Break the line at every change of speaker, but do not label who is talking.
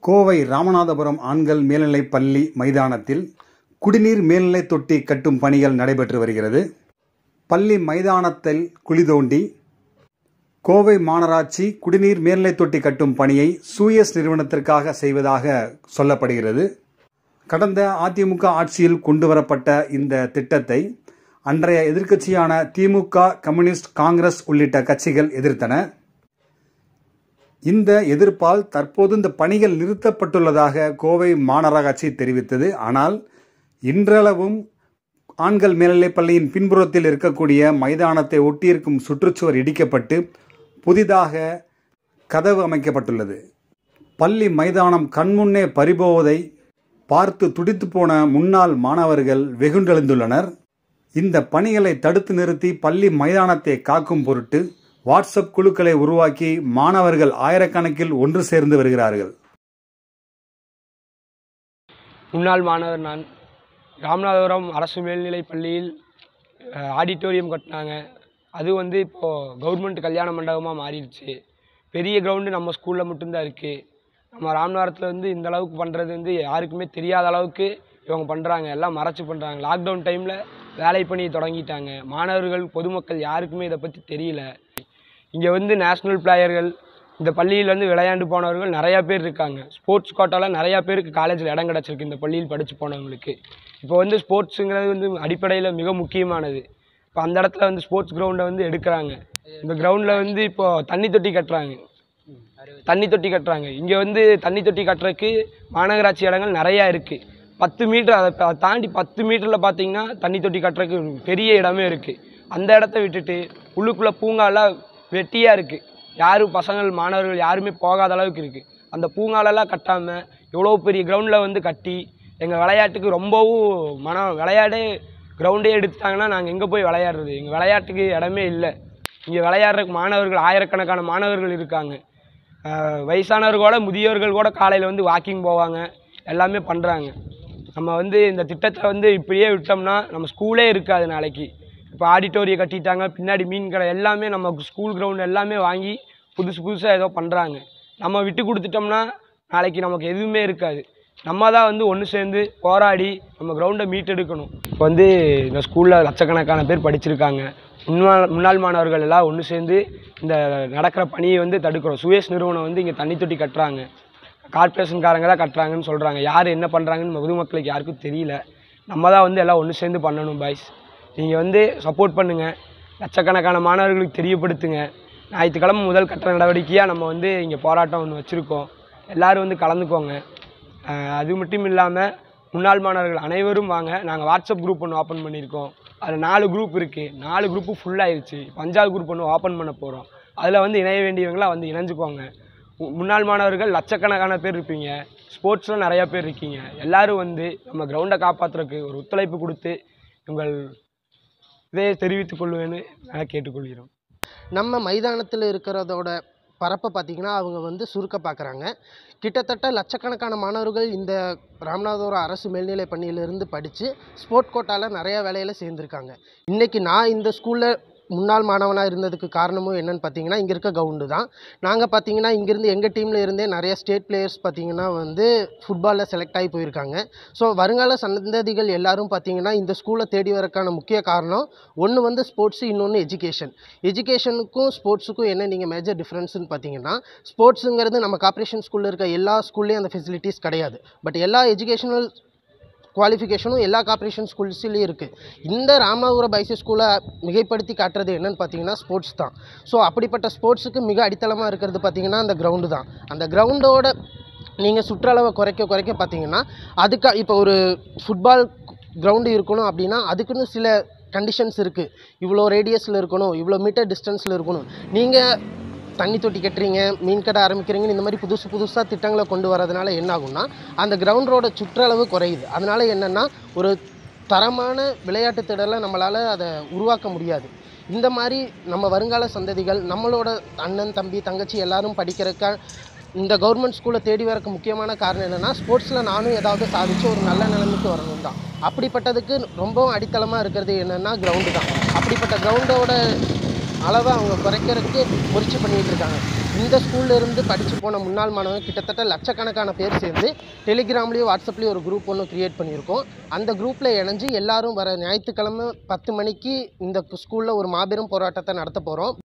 கோவை ராமநாதபுரம் ஆண்கள் மேல்நிலைப் பள்ளி மைதானத்தில் குடிநீர் மேல்நிலைத் தொட்டி கட்டும் பணிகள் நடைபெற்று வருகிறது பள்ளி மைதானத்தில் குழி தோண்டி கோவை மாநகராட்சி குடிநீர் மேல்நிலைத் தொட்டி கட்டும் பணியை சூயஸ் நிறுவனத்திற்காக செய்வதாக சொல்லப்படுகிறது கடந்த அதிமுக ஆட்சியில் கொண்டு வரப்பட்ட இந்த திட்டத்தை அன்றைய எதிர்க்கட்சியான திமுக கம்யூனிஸ்ட் காங்கிரஸ் உள்ளிட்ட கட்சிகள் எதிர்த்தன இந்த எதிர்ப்பால் தற்போது இந்த பணிகள் நிறுத்தப்பட்டுள்ளதாக கோவை மாநகராட்சி தெரிவித்தது ஆனால் இன்றளவும் ஆண்கள் மேல்நிலைப் பள்ளியின் பின்புறத்தில் இருக்கக்கூடிய மைதானத்தை ஒட்டியிருக்கும் சுற்றுச்சுவர் இடிக்கப்பட்டு புதிதாக கதவு அமைக்கப்பட்டுள்ளது பள்ளி மைதானம் கண்முன்னே பறிபோவதை பார்த்து துடித்து போன முன்னாள் மாணவர்கள் வெகுண்டெழுந்துள்ளனர் இந்த பணிகளை தடுத்து நிறுத்தி பள்ளி மைதானத்தை காக்கும் பொருட்டு வாட்ஸ்அப் குழுக்களை உருவாக்கி மாணவர்கள் ஆயிரக்கணக்கில் ஒன்று சேர்ந்து வருகிறார்கள்
முன்னாள் மாணவர் நான் ராமநாதபுரம் அரசு மேல்நிலைப் பள்ளியில் அஹ், ஆடிட்டோரியம் கட்டினாங்க அது வந்து இப்போது கவர்மெண்ட் கல்யாண மண்டபமாக மாறிடுச்சு பெரிய கிரவுண்டு நம்ம ஸ்கூலில் மட்டும்தான் இருக்குது நம்ம ராமநாதபுரத்தில் வந்து இந்த அளவுக்கு பண்ணுறது வந்து யாருக்குமே தெரியாத அளவுக்கு இவங்க பண்ணுறாங்க எல்லாம் மறைச்சு பண்ணுறாங்க லாக்டவுன் டைமில் வேலை பணி தொடங்கிட்டாங்க மாணவர்கள் பொதுமக்கள் யாருக்குமே இதை பற்றி தெரியல இங்கே வந்து நேஷ்னல் பிளேயர்கள் இந்த பள்ளியில் வந்து விளையாண்டு போனவர்கள் நிறையா பேர் இருக்காங்க ஸ்போர்ட்ஸ் கோட்டாவில் நிறையா பேருக்கு காலேஜில் இடம் கிடச்சிருக்கு இந்த பள்ளியில் படித்து போனவங்களுக்கு இப்போ வந்து ஸ்போர்ட்ஸுங்கிறது வந்து அடிப்படையில் மிக முக்கியமானது இப்போ அந்த இடத்துல வந்து ஸ்போர்ட்ஸ் கிரவுண்டை வந்து எடுக்கிறாங்க இந்த கிரவுண்டில் வந்து இப்போது தண்ணி தொட்டி கட்டுறாங்க தண்ணி தொட்டி கட்டுறாங்க இங்கே வந்து தண்ணி தொட்டி கட்டுறதுக்கு மாநகராட்சி இடங்கள் நிறையா இருக்குது பத்து மீட்டர் அதை அதை தாண்டி பத்து மீட்டரில் பார்த்தீங்கன்னா தண்ணி தொட்டி கட்டுறதுக்கு பெரிய இடமே இருக்குது அந்த இடத்த விட்டுட்டு உள்ளுக்குள்ளே பூங்காலாம் வெட்டியாக இருக்குது யாரும் பசங்கள் மாணவர்கள் யாருமே போகாத அளவுக்கு இருக்குது அந்த பூங்காலெல்லாம் கட்டாமல் இவ்வளோ பெரிய கிரவுண்டில் வந்து கட்டி எங்கள் விளையாட்டுக்கு ரொம்பவும் மனம் விளையாடே கிரவுண்டே எடுத்துட்டாங்கன்னா நாங்கள் எங்கே போய் விளையாடுறது எங்கள் விளையாட்டுக்கு இடமே இல்லை இங்கே விளையாடுறதுக்கு மாணவர்கள் ஆயிரக்கணக்கான மாணவர்கள் இருக்காங்க ஆஹ் வயசானவர்கள் கூட முதியோர்கள் கூட காலையில் வந்து வாக்கிங் போவாங்க எல்லாமே பண்ணுறாங்க நம்ம வந்து இந்த திட்டத்தை வந்து இப்படியே விட்டோம்னா நம்ம ஸ்கூலே இருக்காது நாளைக்கு இப்போ ஆடிட்டோரியம் கட்டிட்டாங்க பின்னாடி மீன் கடை எல்லாமே நம்ம ஸ்கூல் கிரவுண்ட் எல்லாமே வாங்கி புதுசு புதுசாக ஏதோ பண்ணுறாங்க நம்ம விட்டு கொடுத்துட்டோம்னா நாளைக்கு நமக்கு எதுவுமே இருக்காது நம்ம தான் வந்து ஒன்று சேர்ந்து போராடி நம்ம கிரவுண்டை மீட்டெடுக்கணும் இப்போ வந்து இந்த ஸ்கூலில் லட்சக்கணக்கான பேர் படிச்சிருக்காங்க முன்னாள் முன்னாள் மாணவர்கள் எல்லாம் ஒன்று சேர்ந்து இந்த நடக்கிற பணியை வந்து தடுக்கிறோம் சுயேஷ் நிறுவனம் வந்து இங்கே தண்ணி தொட்டி கட்டுறாங்க கார்ப்பரேஷன்காரங்க தான் கட்டுறாங்கன்னு சொல்கிறாங்க யார் என்ன பண்ணுறாங்கன்னு பொதுமக்களுக்கு யாருக்கும் தெரியல நம்ம தான் வந்து எல்லாம் ஒன்று சேர்ந்து பண்ணணும் பாய்ஸ் நீங்கள் வந்து சப்போர்ட் பண்ணுங்கள் லட்சக்கணக்கான மாணவர்களுக்கு தெரியப்படுத்துங்க ஞாயிற்றுக்கிழமை முதல் கட்ட நடவடிக்கையாக நம்ம வந்து இங்கே போராட்டம் ஒன்று வச்சுருக்கோம் எல்லோரும் வந்து கலந்துக்கோங்க ஆஹ் அது மட்டும் இல்லாமல் முன்னாள் மாணவர்கள் அனைவரும் வாங்க நாங்கள் வாட்ஸ்அப் குரூப் ஒன்று ஓப்பன் பண்ணியிருக்கோம் அதில் நாலு குரூப் இருக்குது நாலு குரூப்பு ஃபுல்லாகிடுச்சு அஞ்சாவது குரூப் ஒன்று ஓப்பன் பண்ண போகிறோம் அதில் வந்து இணைய வேண்டியவங்களாம் வந்து இணைஞ்சுக்கோங்க மு- முன்னாள் மாணவர்கள் லட்சக்கணக்கான பேர் இருப்பீங்க ஸ்போர்ட்ஸில் நிறையா பேர் இருக்கீங்க எல்லாரும் வந்து நம்ம கிரவுண்டை காப்பாற்றுறதுக்கு ஒரு ஒத்துழைப்பு கொடுத்து உங்கள் இதை தெரிவித்துக் கொள்வேன்னு நான் கேட்டுக்கொள்கிறோம்
நம்ம மைதானத்தில் இருக்கிறதோட பரப்பை பார்த்திங்கன்னா அவங்க வந்து சுருக்க பார்க்குறாங்க கிட்டத்தட்ட லட்சக்கணக்கான மாணவர்கள் இந்த ராமநாதபுரம் அரசு மேல்நிலைப் பள்ளியிலிருந்து படித்து ஸ்போர்ட் கோட்டாவில் நிறைய வேலையில் சேர்ந்துருக்காங்க இன்றைக்கி நான் இந்த ஸ்கூலில் முன்னாள் மாணவனாக இருந்ததுக்கு காரணமும் என்னன்னு பார்த்தீங்கன்னா இங்கே இருக்க கவுண்டு தான் நாங்கள் பார்த்தீங்கன்னா இங்கேருந்து எங்கள் டீமில் இருந்தே நிறைய ஸ்டேட் பிளேயர்ஸ் பார்த்தீங்கன்னா வந்து ஃபுட்பாலில் செலக்ட் ஆகி போயிருக்காங்க ஸோ வருங்கால சந்ததிகள் எல்லாரும் பார்த்தீங்கன்னா இந்த ஸ்கூலை தேடி வரக்கான முக்கிய காரணம் ஒன்று வந்து ஸ்போர்ட்ஸு இன்னொன்று எஜுகேஷன் எஜுகேஷனுக்கும் ஸ்போர்ட்ஸுக்கும் என்ன நீங்கள் மேஜர் டிஃப்ரென்ஸ்னு பார்த்தீங்கன்னா ஸ்போர்ட்ஸுங்கிறது நம்ம கார்ப்பரேஷன் ஸ்கூலில் இருக்க எல்லா ஸ்கூல்லேயும் அந்த ஃபெசிலிட்டிஸ் கிடையாது பட் எல்லா எஜுகேஷனல் குவாலிஃபிகேஷனும் எல்லா கார்ப்பரேஷன் ஸ்கூல்ஸ்லேயும் இருக்குது இந்த ராமநாதபுரம் பைசி ஸ்கூலை மிகைப்படுத்தி காட்டுறது என்னன்னு பார்த்தீங்கன்னா ஸ்போர்ட்ஸ் தான் ஸோ அப்படிப்பட்ட ஸ்போர்ட்ஸுக்கு மிக அடித்தளமாக இருக்கிறது பார்த்தீங்கன்னா அந்த கிரவுண்டு தான் அந்த கிரவுண்டோட நீங்கள் சுற்றளவை குறைக்க குறைக்க பார்த்தீங்கன்னா அதுக்கு இப்போ ஒரு ஃபுட்பால் கிரவுண்டு இருக்கணும் அப்படின்னா அதுக்குன்னு சில கண்டிஷன்ஸ் இருக்குது இவ்வளோ ரேடியஸில் இருக்கணும் இவ்வளோ மீட்டர் டிஸ்டன்ஸில் இருக்கணும் நீங்கள் தண்ணி தொட்டி கட்டுறீங்க மீன் கடை ஆரம்பிக்கிறீங்கன்னு இந்த மாதிரி புதுசு புதுசாக திட்டங்களை கொண்டு வரதுனால என்ன ஆகும்னா அந்த கிரவுண்டோட சுற்றளவு குறையுது அதனால என்னென்னா ஒரு தரமான விளையாட்டு திடலை நம்மளால் அதை உருவாக்க முடியாது இந்த மாதிரி நம்ம வருங்கால சந்ததிகள் நம்மளோட அண்ணன் தம்பி தங்கச்சி எல்லாரும் படிக்கிறக்க இந்த கவர்மெண்ட் ஸ்கூலை தேடி வரக்கு முக்கியமான காரணம் என்னென்னா ஸ்போர்ட்ஸில் நானும் ஏதாவது சாதிச்சு ஒரு நல்ல நிலைமைக்கு வரணும் தான் அப்படிப்பட்டதுக்கு ரொம்பவும் அடித்தளமாக இருக்கிறது என்னென்னா கிரவுண்டு தான் அப்படிப்பட்ட கிரவுண்டோட அளவை அவங்க குறைக்கிறதுக்கு முயற்சி பண்ணிகிட்டு இருக்காங்க இந்த ஸ்கூல்ல இருந்து படித்து போன முன்னாள் மாணவர்கள் கிட்டத்தட்ட லட்சக்கணக்கான பேர் சேர்ந்து டெலிகிராம்லேயும் வாட்ஸ்அப்லேயும் ஒரு குரூப் ஒன்று க்ரியேட் பண்ணியிருக்கோம் அந்த குரூப்பில் இணைஞ்சு எல்லாரும் வர ஞாயிற்றுக்கிழமை பத்து மணிக்கு இந்த ஸ்கூலில் ஒரு மாபெரும் போராட்டத்தை நடத்த போகிறோம்